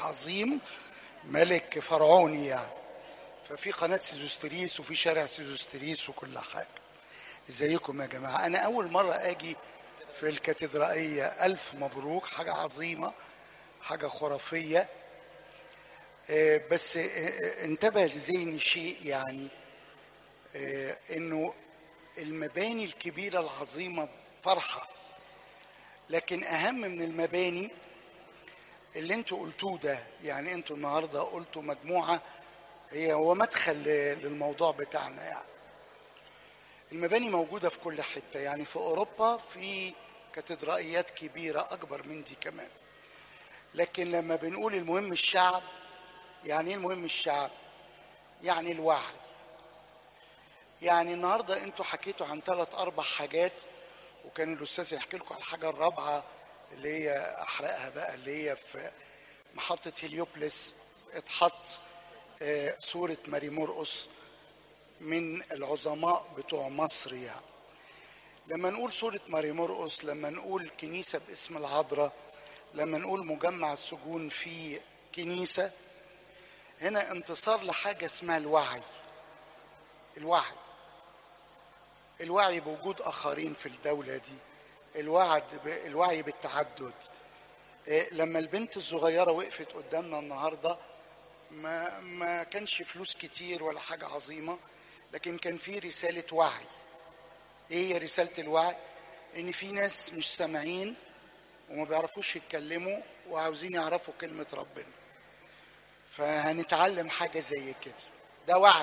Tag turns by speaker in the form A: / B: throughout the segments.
A: عظيم ملك فرعوني يعني ففي قناة سيزوستريس وفي شارع سيزوستريس وكل حاجة ازيكم يا جماعة أنا أول مرة أجي في الكاتدرائية ألف مبروك حاجة عظيمة حاجة خرافية آه، بس آه، آه، انتبه لذهني شيء يعني آه، انه المباني الكبيرة العظيمة فرحة لكن أهم من المباني اللي انتوا قلتوه ده يعني انتوا النهارده قلتوا مجموعة هي هو مدخل ل- للموضوع بتاعنا يعني المباني موجودة في كل حتة يعني في أوروبا في كاتدرائيات كبيرة أكبر من دي كمان لكن لما بنقول المهم الشعب يعني ايه المهم الشعب يعني الوعي يعني النهارده انتوا حكيتوا عن ثلاث اربع حاجات وكان الاستاذ يحكي لكم على الحاجه الرابعه اللي هي احرقها بقى اللي هي في محطه هليوبلس اتحط آه، صوره ماري مرقس من العظماء بتوع مصر يعني لما نقول صورة ماري مرقس لما نقول كنيسة باسم العذراء لما نقول مجمع السجون في كنيسة هنا انتصار لحاجة اسمها الوعي الوعي الوعي بوجود آخرين في الدولة دي الوعد الوعي بالتعدد إيه، لما البنت الصغيرة وقفت قدامنا النهاردة ما ما كانش فلوس كتير ولا حاجة عظيمة لكن كان في رسالة وعي ايه هي رسالة الوعي ان في ناس مش سامعين وما بيعرفوش يتكلموا وعاوزين يعرفوا كلمة ربنا فهنتعلم حاجة زي كده ده وعي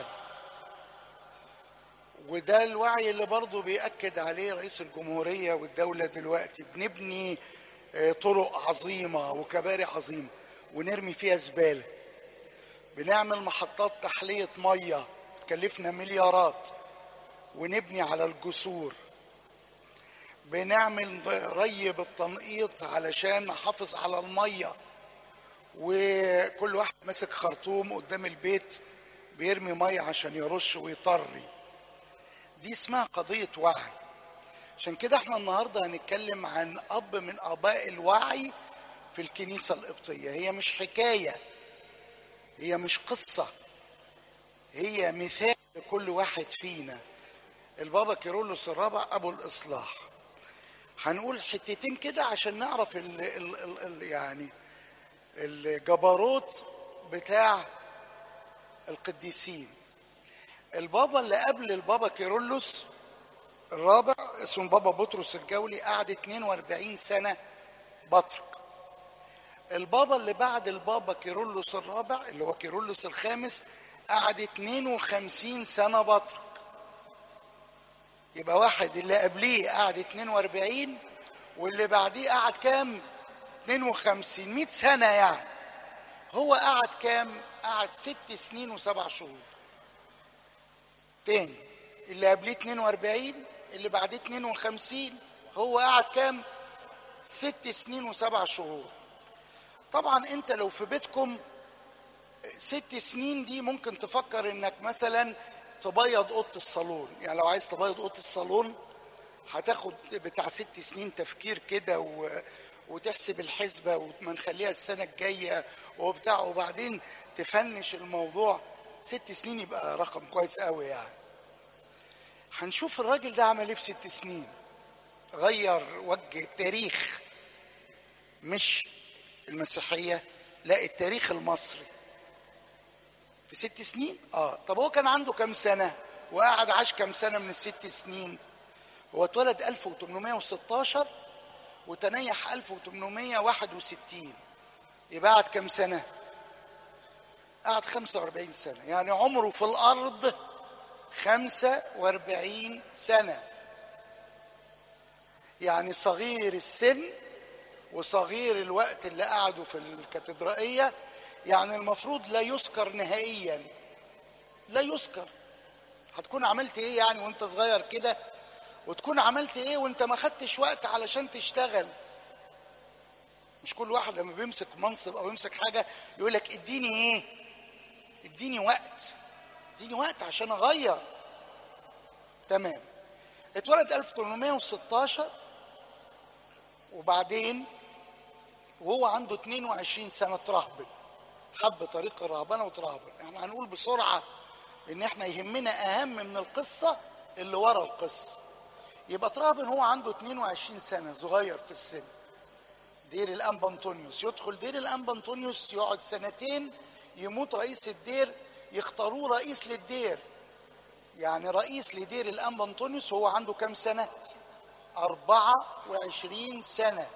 A: وده الوعي اللي برضه بيأكد عليه رئيس الجمهورية والدولة دلوقتي بنبني آه، طرق عظيمة وكباري عظيمة ونرمي فيها زبالة بنعمل محطات تحلية مية تكلفنا مليارات ونبني على الجسور بنعمل ري بالتنقيط علشان نحافظ على المية وكل واحد ماسك خرطوم قدام البيت بيرمي مية عشان يرش ويطري دي اسمها قضية وعي عشان كده احنا النهاردة هنتكلم عن أب من آباء الوعي في الكنيسة القبطية هي مش حكاية هي مش قصة هي مثال لكل واحد فينا البابا كيرلس الرابع أبو الإصلاح هنقول حتتين كده عشان نعرف ال ال ال ال يعني الجبروت بتاع القديسين البابا اللي قبل البابا كيرلس الرابع اسمه بابا بطرس الجولي قعد 42 سنة بطرك البابا اللي بعد البابا كيرلس الرابع اللي هو كيرلس الخامس قعد 52 سنة بطرك يبقى واحد اللي قبليه قعد 42 واللي بعديه قعد كام 52 100 سنة يعني هو قعد كام قعد ست سنين وسبع شهور تاني اللي قبليه 42 اللي بعديه 52 هو قعد كام ست سنين وسبع شهور طبعا انت لو في بيتكم ست سنين دي ممكن تفكر انك مثلا تبيض اوضه الصالون يعني لو عايز تبيض اوضه الصالون هتاخد بتاع ست سنين تفكير كده و... وتحسب الحسبه وما نخليها السنه الجايه وبتاع وبعدين تفنش الموضوع ست سنين يبقى رقم كويس قوي يعني هنشوف الراجل ده عمل ايه في ست سنين غير وجه التاريخ مش المسيحيه لا التاريخ المصري في ست سنين اه طب هو كان عنده كام سنه وقعد عاش كام سنه من الست سنين هو اتولد 1816 وتنيح 1861 يبقى قعد كام سنه قعد 45 سنه يعني عمره في الارض 45 سنه يعني صغير السن وصغير الوقت اللي قعدوا في الكاتدرائيه يعني المفروض لا يذكر نهائيا لا يذكر هتكون عملت ايه يعني وانت صغير كده وتكون عملت ايه وانت ما خدتش وقت علشان تشتغل مش كل واحد لما بيمسك منصب او يمسك حاجه يقول لك اديني ايه اديني وقت اديني وقت عشان اغير تمام اتولد 1816 وبعدين وهو عنده 22 سنه اترهبن حب طريق الرهبنه وترهبن احنا هنقول بسرعه لان احنا يهمنا اهم من القصه اللي ورا القصه يبقى ترهبن هو عنده 22 سنه صغير في السن دير الانبا انطونيوس يدخل دير الانبا انطونيوس يقعد سنتين يموت رئيس الدير يختاروه رئيس للدير يعني رئيس لدير الانبا انطونيوس هو عنده كام سنه 24 سنه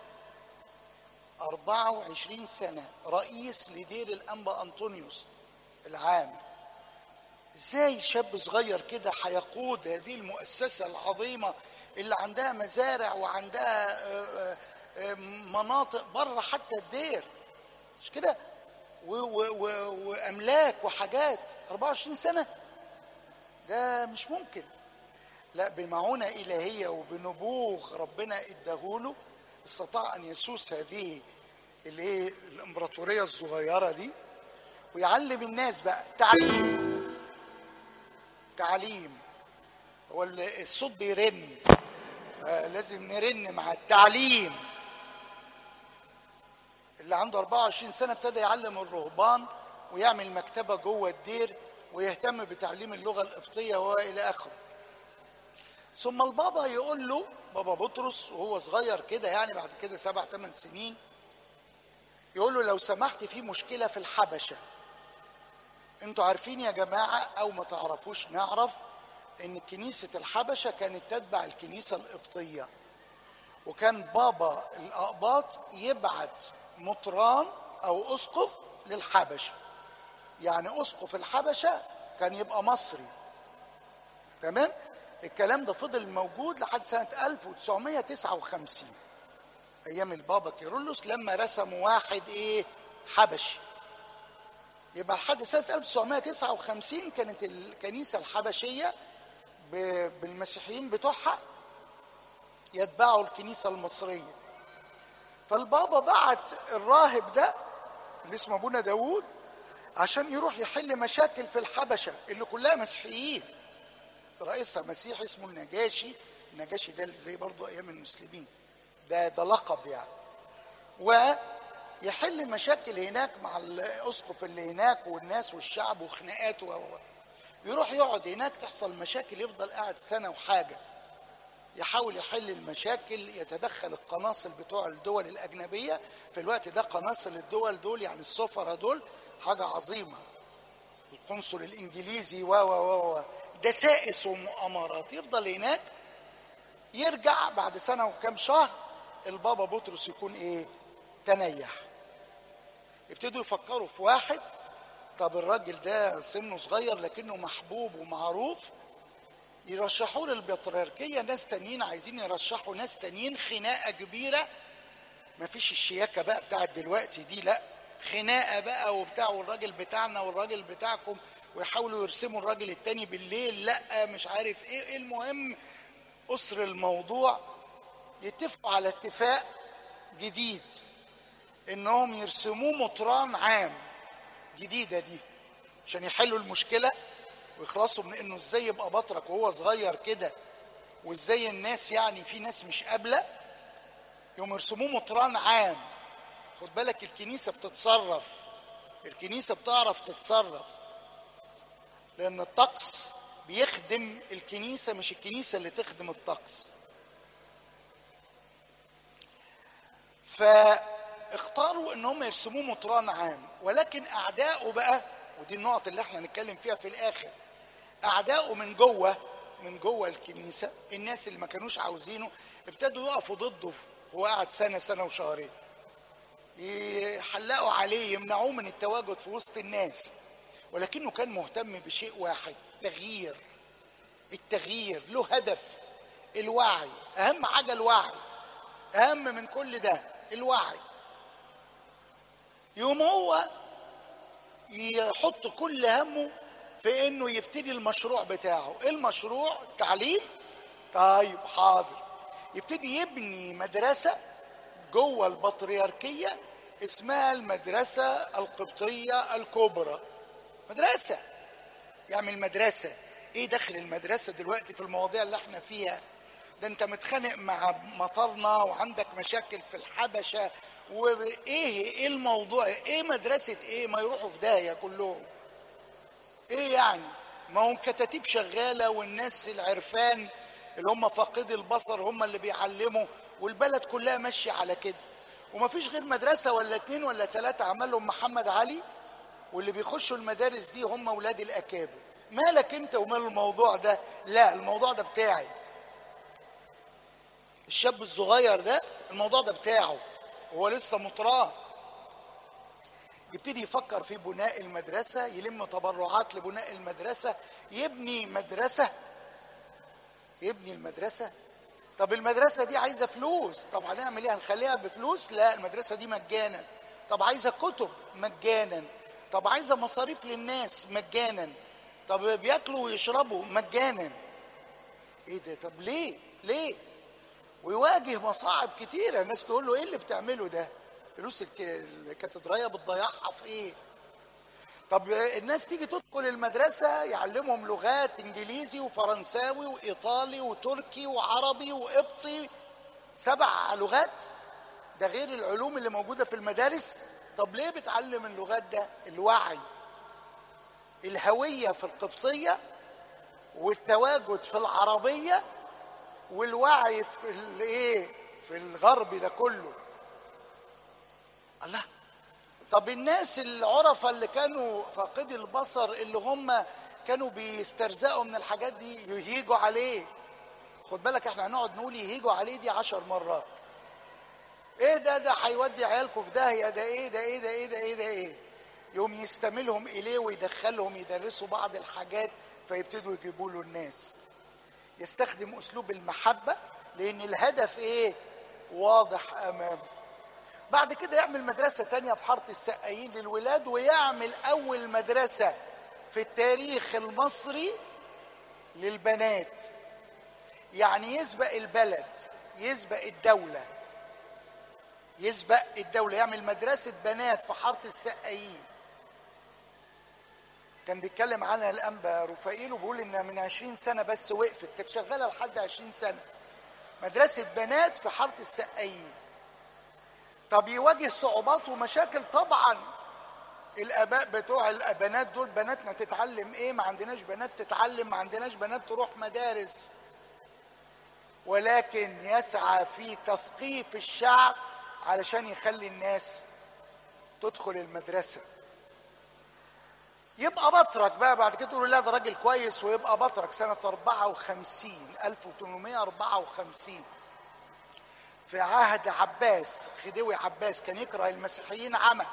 A: 24 سنه رئيس لدير الانبا انطونيوس العام ازاي شاب صغير كده هيقود هذه المؤسسه العظيمه اللي عندها مزارع وعندها آه، آه، مناطق بره حتى الدير مش كده و- و- و- واملاك وحاجات 24 سنه ده مش ممكن لا بمعونه الهيه وبنبوغ ربنا اداهوله استطاع ان يسوس هذه اللي هي الامبراطوريه الصغيره دي ويعلم الناس بقى تعليم تعليم هو ال- الصوت بيرن فلازم نرن مع التعليم اللي عنده 24 سنه ابتدى يعلم الرهبان ويعمل مكتبه جوه الدير ويهتم بتعليم اللغه القبطيه والى اخره ثم البابا يقول له بابا بطرس وهو صغير كده يعني بعد كده سبع ثمان سنين يقول له لو سمحت في مشكله في الحبشه انتوا عارفين يا جماعه او ما تعرفوش نعرف ان كنيسه الحبشه كانت تتبع الكنيسه القبطيه وكان بابا الاقباط يبعت مطران او اسقف للحبشه يعني اسقف الحبشه كان يبقى مصري تمام الكلام ده فضل موجود لحد سنه 1959 ايام البابا كيرلس لما رسموا واحد ايه حبشي يبقى لحد سنه 1959 كانت الكنيسه الحبشيه ب- بالمسيحيين بتوعها يتبعوا الكنيسه المصريه فالبابا بعت الراهب ده اللي اسمه ابونا داوود عشان يروح يحل مشاكل في الحبشه اللي كلها مسيحيين رئيسها مسيحي اسمه النجاشي النجاشي ده اللي زي برضه ايام المسلمين ده ده لقب يعني ويحل مشاكل هناك مع الاسقف اللي هناك والناس والشعب وخناقات و و- يروح يقعد هناك تحصل مشاكل يفضل قاعد سنه وحاجه يحاول يحل المشاكل يتدخل القناصل بتوع الدول الاجنبيه في الوقت ده قناصل الدول دول يعني السفراء دول حاجه عظيمه القنصل الانجليزي و و و و دسائس ومؤامرات يفضل هناك يرجع بعد سنه وكام شهر البابا بطرس يكون ايه تنيح يبتدوا يفكروا في واحد طب الراجل ده سنه صغير لكنه محبوب ومعروف يرشحوه للبطريركيه ناس تانيين عايزين يرشحوا ناس تانيين خناقه كبيره مفيش الشياكه بقى بتاعت دلوقتي دي لا خناقه بقى وبتاع والراجل بتاعنا والراجل بتاعكم ويحاولوا يرسموا الراجل التاني بالليل لا مش عارف ايه إيه المهم اسر الموضوع يتفقوا على اتفاق جديد انهم يرسموه مطران عام جديده دي عشان يحلوا المشكله ويخلصوا من انه ازاي يبقى بطرك وهو صغير كده وازاي الناس يعني في ناس مش قابله يوم يرسموه مطران عام خد بالك الكنيسه بتتصرف الكنيسه بتعرف تتصرف لان الطقس بيخدم الكنيسه مش الكنيسه اللي تخدم الطقس فاختاروا ان هم يرسموه مطران عام ولكن اعدائه بقى ودي النقط اللي احنا هنتكلم فيها في الاخر اعدائه من جوه من جوه الكنيسه الناس اللي ما كانوش عاوزينه ابتدوا يقفوا ضده وهو قعد سنه سنه وشهرين يحلقوا عليه يمنعوه من التواجد في وسط الناس ولكنه كان مهتم بشيء واحد تغيير التغيير له هدف الوعي اهم حاجه الوعي اهم من كل ده الوعي يوم هو يحط كل همه في انه يبتدي المشروع بتاعه ايه المشروع تعليم طيب حاضر يبتدي يبني مدرسة جوه البطريركية اسمها المدرسة القبطية الكبرى مدرسة يعمل مدرسة ايه دخل المدرسة دلوقتي في المواضيع اللي احنا فيها ده انت متخانق مع مطرنا وعندك مشاكل في الحبشة وايه ايه الموضوع ايه مدرسه ايه ما يروحوا في داهيه كلهم ايه يعني ما هم كتاتيب شغاله والناس العرفان اللي هم فاقدي البصر هم اللي بيعلموا والبلد كلها ماشيه على كده وما فيش غير مدرسه ولا اتنين ولا تلاته عملهم محمد علي واللي بيخشوا المدارس دي هم اولاد الاكابر مالك انت ومال الموضوع ده لا الموضوع ده بتاعي الشاب الصغير ده الموضوع ده بتاعه هو لسه مطراه يبتدي يفكر في بناء المدرسة يلم تبرعات لبناء المدرسة يبني مدرسة يبني المدرسة طب المدرسة دي عايزة فلوس طب هنعمل ايه هنخليها بفلوس لا المدرسة دي مجانا طب عايزة كتب مجانا طب عايزة مصاريف للناس مجانا طب بياكلوا ويشربوا مجانا ايه ده طب ليه ليه ويواجه مصاعب كتيرة الناس تقول له ايه اللي بتعمله ده فلوس الكاتدرائية بتضيعها في ايه طب الناس تيجي تدخل المدرسة يعلمهم لغات انجليزي وفرنساوي وايطالي وتركي وعربي وقبطي سبع لغات ده غير العلوم اللي موجودة في المدارس طب ليه بتعلم اللغات ده الوعي الهوية في القبطية والتواجد في العربية والوعي في الايه في الغرب ده كله الله طب الناس العرفة اللي كانوا فاقدي البصر اللي هم كانوا بيسترزقوا من الحاجات دي يهيجوا عليه خد بالك احنا هنقعد نقول يهيجوا عليه دي عشر مرات ايه ده ده هيودي عيالكم في داهيه ده ايه ده ايه ده ايه ده ايه ده ايه يوم يستملهم اليه ويدخلهم يدرسوا بعض الحاجات فيبتدوا يجيبوا له الناس يستخدم اسلوب المحبه لان الهدف ايه واضح امامه بعد كده يعمل مدرسة تانية في حارة السقايين للولاد ويعمل أول مدرسة في التاريخ المصري للبنات يعني يسبق البلد يسبق الدولة يسبق الدولة يعمل مدرسة بنات في حارة السقايين كان بيتكلم عنها الأنبا رفائيل وبيقول إنها من عشرين سنة بس وقفت كانت شغالة لحد عشرين سنة مدرسة بنات في حارة السقايين طب يواجه صعوبات ومشاكل طبعا الاباء بتوع البنات دول بناتنا تتعلم ايه ما عندناش بنات تتعلم ما عندناش بنات تروح مدارس ولكن يسعى في تثقيف الشعب علشان يخلي الناس تدخل المدرسة يبقى بطرك بقى بعد كده تقول لا ده راجل كويس ويبقى بطرك سنة 54 1854 في عهد عباس خديوي عباس كان يكره المسيحيين عمى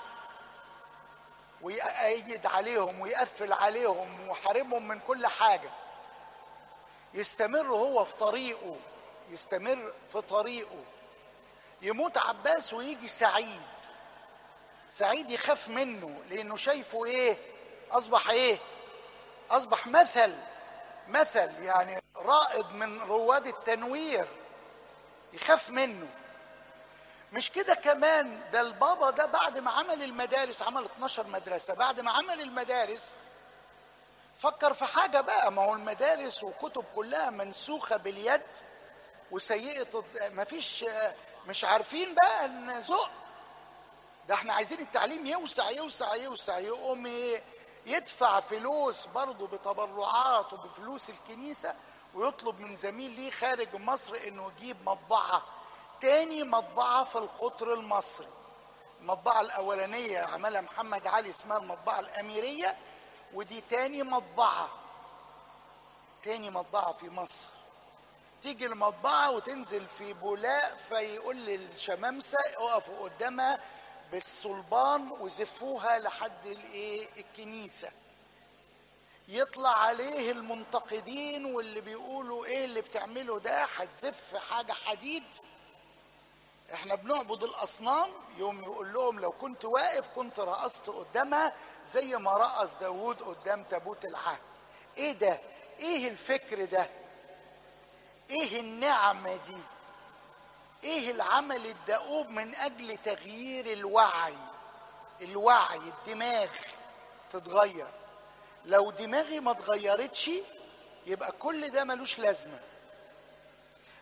A: ويأيد عليهم ويقفل عليهم ويحاربهم من كل حاجة يستمر هو في طريقه يستمر في طريقه يموت عباس ويجي سعيد سعيد يخاف منه لانه شايفه ايه اصبح ايه اصبح مثل مثل يعني رائد من رواد التنوير يخاف منه مش كده كمان ده البابا ده بعد ما عمل المدارس عمل 12 مدرسة بعد ما عمل المدارس فكر في حاجة بقى ما هو المدارس وكتب كلها منسوخة باليد وسيئة مفيش مش عارفين بقى نزق ده احنا عايزين التعليم يوسع يوسع يوسع يقوم يدفع فلوس برضه بتبرعات وبفلوس الكنيسة ويطلب من زميل ليه خارج مصر انه يجيب مطبعة تاني مطبعة في القطر المصري المطبعة الأولانية عملها محمد علي اسمها المطبعة الأميرية ودي تاني مطبعة تاني مطبعة في مصر تيجي المطبعة وتنزل في بولاق فيقول للشمامسة اقفوا قدامها بالصلبان وزفوها لحد الايه الكنيسه يطلع عليه المنتقدين واللي بيقولوا ايه اللي بتعمله ده هتزف حاجه حديد احنا بنعبد الاصنام يوم يقول لهم لو كنت واقف كنت رقصت قدامها زي ما رقص داوود قدام تابوت العهد ايه ده ايه الفكر ده ايه النعمه دي ايه العمل الدؤوب من اجل تغيير الوعي الوعي الدماغ تتغير لو دماغي ما اتغيرتش يبقى كل ده ملوش لازمه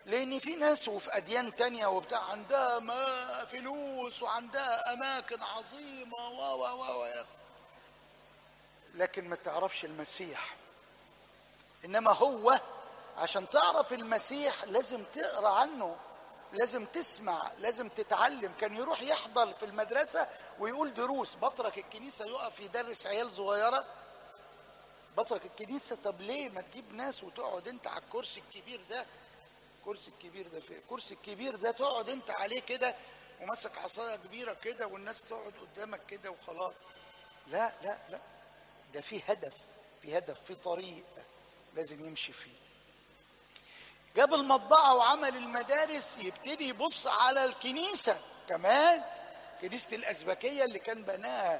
A: لان في ناس وفي اديان تانية وبتاع عندها ما فلوس وعندها اماكن عظيمه و و و و لكن ما تعرفش المسيح انما هو عشان تعرف المسيح لازم تقرا عنه لازم تسمع لازم تتعلم كان يروح يحضر في المدرسة ويقول دروس بطرك الكنيسة يقف يدرس عيال صغيرة بطرك الكنيسة طب ليه ما تجيب ناس وتقعد انت على الكرسي الكبير ده الكرسي الكبير ده فين الكرسي الكبير ده تقعد انت عليه كده وماسك عصاية كبيرة كده والناس تقعد قدامك كده وخلاص لا لا لا ده في هدف في هدف في طريق لازم يمشي فيه جاب المطبعة وعمل المدارس يبتدي يبص على الكنيسة كمان كنيسة الأزبكية اللي كان بناها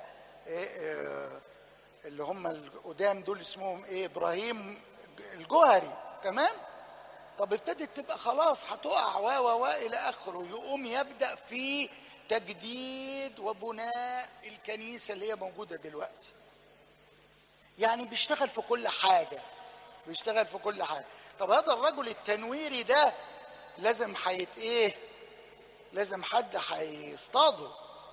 A: اللي هم القدام دول اسمهم ايه ابراهيم الجوهري تمام طب ابتدت تبقى خلاص هتقع و و و الى اخره يقوم يبدا في تجديد وبناء الكنيسه اللي هي موجوده دلوقتي يعني بيشتغل في كل حاجه بيشتغل في كل حاجه طب هذا الرجل التنويري ده لازم حيت ايه لازم حد هيصطاده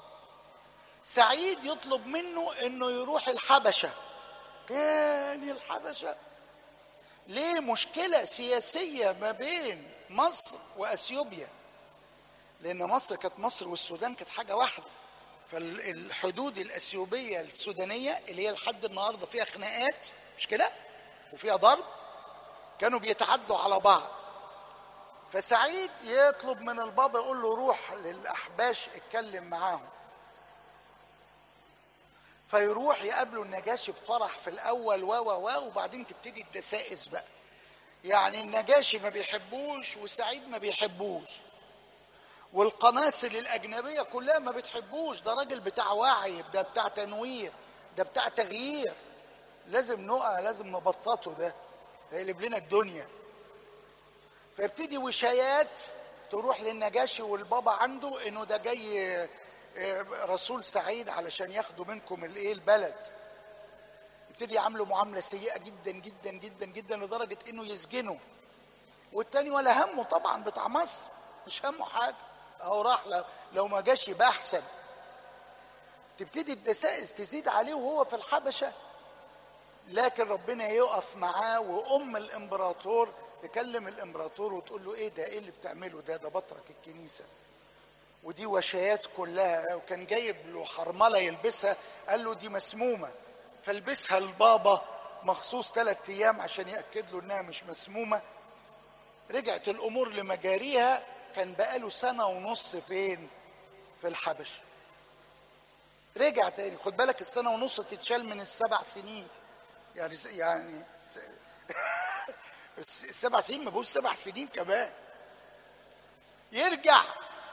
A: سعيد يطلب منه انه يروح الحبشه تاني الحبشه ليه مشكله سياسيه ما بين مصر واثيوبيا لان مصر كانت مصر والسودان كانت حاجه واحده فالحدود الاثيوبيه السودانيه اللي هي لحد النهارده فيها خناقات مش كده وفيها ضرب كانوا بيتعدوا على بعض فسعيد يطلب من البابا يقول له روح للاحباش اتكلم معاهم فيروح يقابله النجاشي بفرح في الاول و و و وبعدين تبتدي الدسائس بقى يعني النجاشي ما بيحبوش وسعيد ما بيحبوش والقناصل الاجنبيه كلها ما بتحبوش ده راجل بتاع وعي ده بتاع تنوير ده بتاع تغيير لازم نقع لازم نبسطه ده هيقلب لنا الدنيا فيبتدي وشايات تروح للنجاشي والبابا عنده انه ده جاي رسول سعيد علشان ياخدوا منكم الايه البلد يبتدي يعاملوا معامله سيئه جدا جدا جدا جدا لدرجه انه يسجنوا والتاني ولا همه طبعا بتاع مصر مش همه حاجه اهو راح لو, لو ما جاش يبقى احسن تبتدي الدسائس تزيد عليه وهو في الحبشه لكن ربنا يقف معاه وام الامبراطور تكلم الامبراطور وتقول له ايه ده ايه اللي بتعمله ده ده بطرك الكنيسه ودي وشايات كلها وكان جايب له حرمله يلبسها قال له دي مسمومه فلبسها البابا مخصوص ثلاث ايام عشان ياكد له انها مش مسمومه رجعت الامور لمجاريها كان بقاله سنه ونص فين في الحبش رجع تاني خد بالك السنه ونص تتشال من السبع سنين يعني يعني السبع سنين ما بقوش سبع سنين كمان يرجع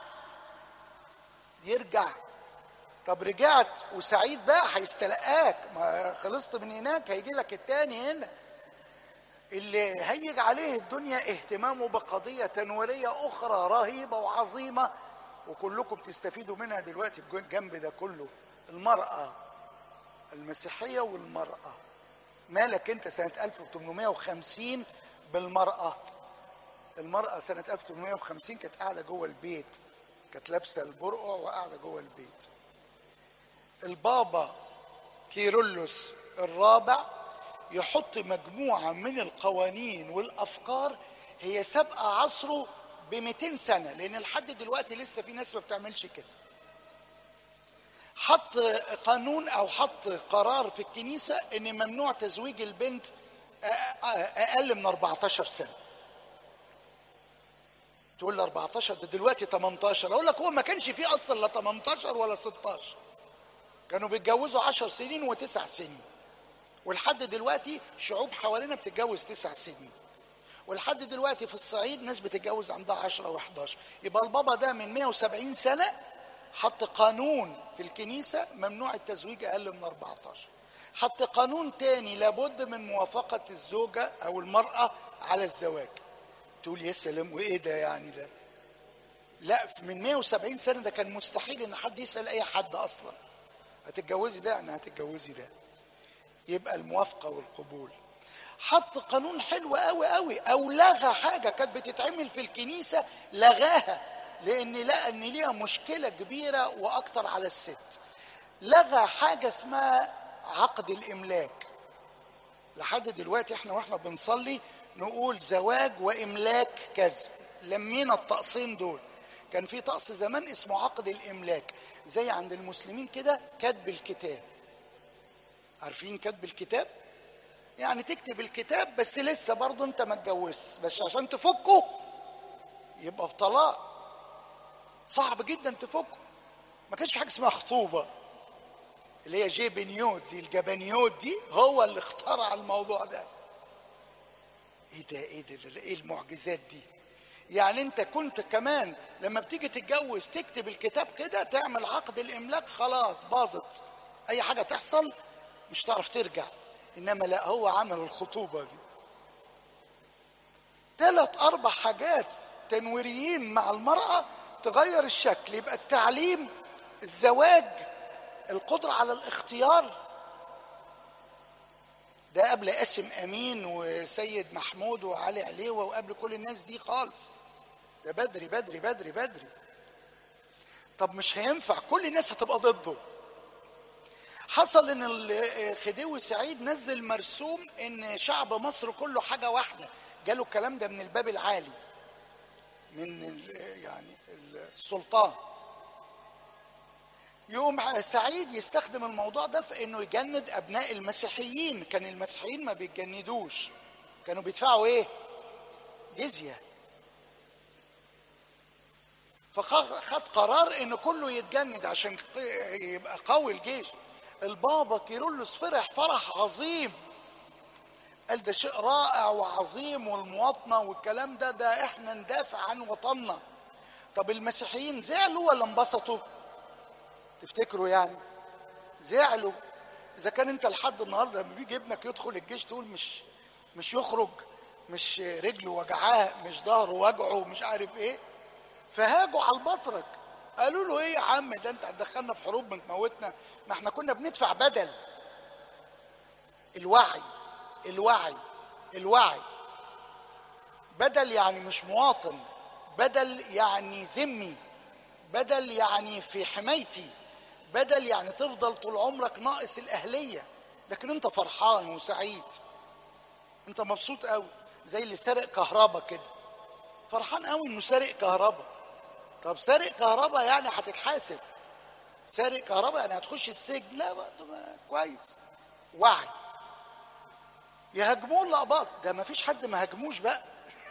A: يرجع طب رجعت وسعيد بقى هيستلقاك ما خلصت من هناك هيجي لك التاني هنا اللي هيج عليه الدنيا اهتمامه بقضية تنويرية أخرى رهيبة وعظيمة وكلكم تستفيدوا منها دلوقتي الجنب ده كله المرأة المسيحية والمرأة مالك انت سنة 1850 بالمرأة المرأة سنة 1850 كانت قاعدة جوه البيت كانت لابسة البرقع وقاعدة جوه البيت البابا كيرلس الرابع يحط مجموعة من القوانين والأفكار هي سابقة عصره ب 200 سنة لأن لحد دلوقتي لسه في ناس ما بتعملش كده حط قانون او حط قرار في الكنيسه ان ممنوع تزويج البنت اقل من 14 سنه تقول لي 14 ده دلوقتي 18 اقول لك هو ما كانش فيه اصلا لا 18 ولا 16 كانوا بيتجوزوا 10 سنين وتسع سنين ولحد دلوقتي شعوب حوالينا بتتجوز تسع سنين ولحد دلوقتي في الصعيد ناس بتتجوز عندها 10 و11 يبقى البابا ده من 170 سنه حط قانون في الكنيسة ممنوع التزويج أقل من 14 حط قانون تاني لابد من موافقة الزوجة أو المرأة على الزواج تقول يا سلام وإيه ده يعني ده لا من 170 سنة ده كان مستحيل إن حد يسأل أي حد أصلا هتتجوزي ده يعني هتتجوزي ده يبقى الموافقة والقبول حط قانون حلو قوي قوي او لغى حاجه كانت بتتعمل في الكنيسه لغاها لان لقى ان ليها مشكله كبيره واكتر على الست لغى حاجه اسمها عقد الاملاك لحد دلوقتي احنا واحنا بنصلي نقول زواج واملاك كذا لمينا الطقسين دول كان في طقس زمان اسمه عقد الاملاك زي عند المسلمين كده كتب الكتاب عارفين كتب الكتاب يعني تكتب الكتاب بس لسه برضه انت ما اتجوزت بس عشان تفكه يبقى في طلاق صعب جدا تفكه ما كانش في حاجه اسمها خطوبه اللي هي جيبنيوت دي الجبنيوت دي هو اللي اخترع الموضوع ده ايه ده ايه ده ايه المعجزات دي يعني انت كنت كمان لما بتيجي تتجوز تكتب الكتاب كده تعمل عقد الاملاك خلاص باظت اي حاجه تحصل مش تعرف ترجع انما لا هو عمل الخطوبه دي ثلاث اربع حاجات تنويريين مع المراه تغير الشكل يبقى التعليم الزواج القدره على الاختيار ده قبل قاسم امين وسيد محمود وعلي عليوه وقبل كل الناس دي خالص ده بدري بدري بدري بدري طب مش هينفع كل الناس هتبقى ضده حصل ان خديوي سعيد نزل مرسوم ان شعب مصر كله حاجه واحده جاله الكلام ده من الباب العالي من يعني السلطان يقوم سعيد يستخدم الموضوع ده في انه يجند ابناء المسيحيين كان المسيحيين ما بيتجندوش كانوا بيدفعوا ايه جزيه فخد قرار ان كله يتجند عشان يبقى قوي الجيش البابا كيرلس فرح فرح عظيم قال ده شيء رائع وعظيم والمواطنه والكلام ده ده احنا ندافع عن وطننا طب المسيحيين زعلوا ولا انبسطوا تفتكروا يعني زعلوا اذا كان انت لحد النهارده لما بيجي ابنك يدخل الجيش تقول مش مش يخرج مش رجله وجعاه مش ظهره وجعه مش عارف ايه فهاجوا على البطرك قالوا له ايه يا عم ده انت هتدخلنا في حروب بتموتنا ما احنا كنا بندفع بدل الوعي الوعي الوعي بدل يعني مش مواطن بدل يعني ذمي بدل يعني في حمايتي بدل يعني تفضل طول عمرك ناقص الاهليه لكن انت فرحان وسعيد انت مبسوط قوي زي اللي سارق كهربا كده فرحان قوي انه سارق كهربا طب سارق كهربا يعني هتتحاسب سارق كهربا يعني هتخش السجن لا بقى كويس وعي يهاجموه الأقباط ده ما فيش حد ما هاجموش بقى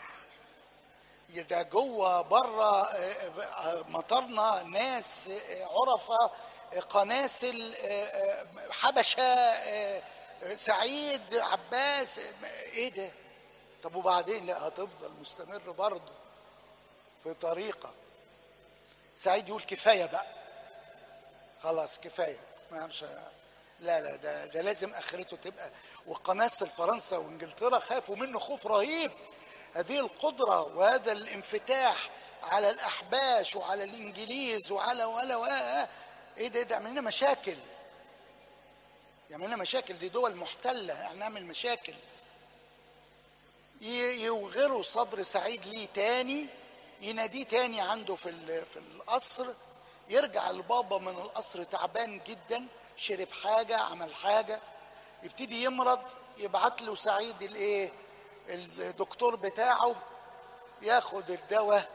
A: ده جوه بره مطرنا ناس عرفة قناسل حبشة سعيد عباس ايه ده طب وبعدين لا هتفضل مستمر برضه في طريقة سعيد يقول كفاية بقى خلاص كفاية ما مش لا لا ده ده لازم اخرته تبقى وقناصل فرنسا وانجلترا خافوا منه خوف رهيب هذه القدره وهذا الانفتاح على الاحباش وعلى الانجليز وعلى ولا ولا ايه ده ده يعمل لنا مشاكل يعمل لنا مشاكل دي دول محتله هنعمل مشاكل يوغروا صدر سعيد ليه تاني يناديه تاني عنده في في القصر يرجع البابا من القصر تعبان جدا شرب حاجه عمل حاجه يبتدي يمرض يبعت له سعيد الايه الدكتور بتاعه ياخد الدواء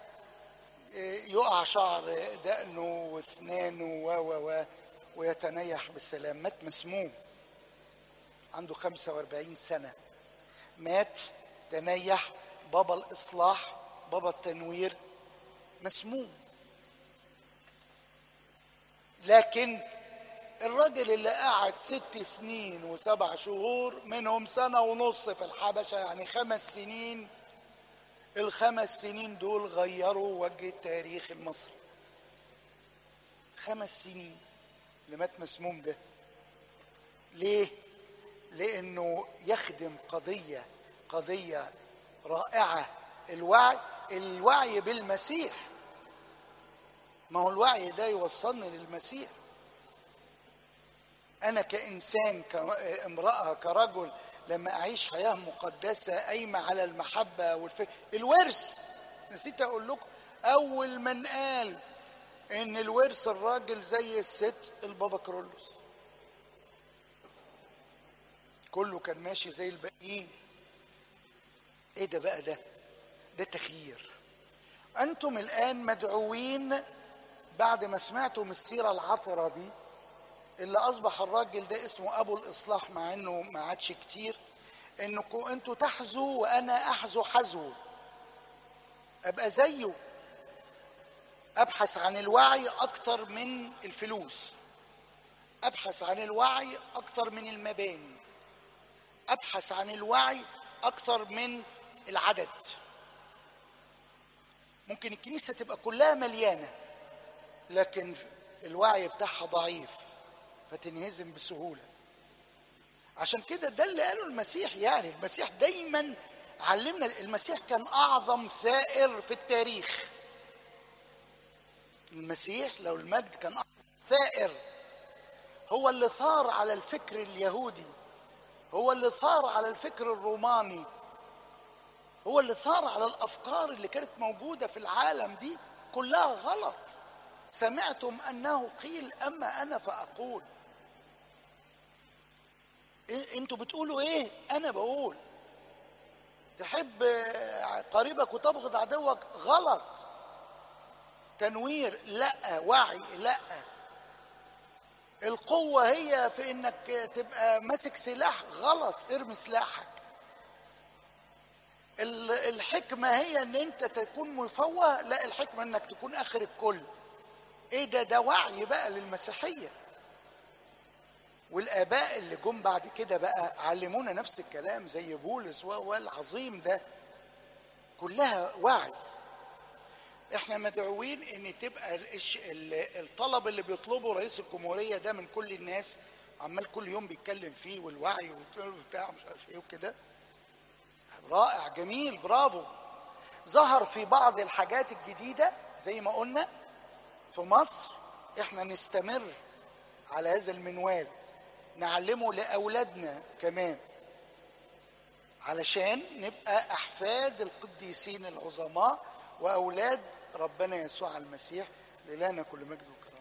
A: يقع شعر دقنه واسنانه و و و ويتنيح بالسلام مات مسموم عنده 45 سنة مات تنيح بابا الإصلاح بابا التنوير مسموم لكن الراجل اللي قعد ست سنين وسبع شهور منهم سنة ونص في الحبشة يعني خمس سنين الخمس سنين دول غيروا وجه التاريخ المصري خمس سنين اللي مات مسموم ده ليه لانه يخدم قضية قضية رائعة الوعي الوعي بالمسيح ما هو الوعي ده يوصلني للمسيح. أنا كإنسان كامرأة كرجل لما اعيش حياه مقدسه قايمه على المحبه والفكر الورث نسيت اقول لكم اول من قال ان الورث الراجل زي الست البابا كرولوس كله كان ماشي زي الباقيين ايه ده بقى ده ده تغيير انتم الان مدعوين بعد ما سمعتم السيره العطره دي اللي اصبح الراجل ده اسمه ابو الاصلاح مع انه ما عادش كتير انكم انتوا تحزوا وانا احزو حزو ابقى زيه ابحث عن الوعي اكتر من الفلوس ابحث عن الوعي اكتر من المباني ابحث عن الوعي اكتر من العدد ممكن الكنيسه تبقى كلها مليانه لكن الوعي بتاعها ضعيف فتنهزم بسهوله عشان كده ده اللي قاله المسيح يعني المسيح دايما علمنا المسيح كان اعظم ثائر في التاريخ المسيح لو المجد كان اعظم ثائر هو اللي ثار على الفكر اليهودي هو اللي ثار على الفكر الروماني هو اللي ثار على الافكار اللي كانت موجوده في العالم دي كلها غلط سمعتم انه قيل اما انا فاقول إيه انتوا بتقولوا ايه انا بقول تحب قريبك وتبغض عدوك غلط تنوير لا وعي لا القوة هي في انك تبقى ماسك سلاح غلط ارمي سلاحك الحكمة هي ان انت تكون مفوه لا الحكمة انك تكون اخر الكل ايه ده ده وعي بقى للمسيحية والاباء اللي جم بعد كده بقى علمونا نفس الكلام زي بولس والعظيم ده كلها وعي احنا مدعوين ان تبقى الطلب اللي بيطلبه رئيس الجمهوريه ده من كل الناس عمال كل يوم بيتكلم فيه والوعي وبتاع مش عارف ايه وكده رائع جميل برافو ظهر في بعض الحاجات الجديده زي ما قلنا في مصر احنا نستمر على هذا المنوال نعلمه لاولادنا كمان علشان نبقى احفاد القديسين العظماء واولاد ربنا يسوع المسيح لنا كل مجد وكرامه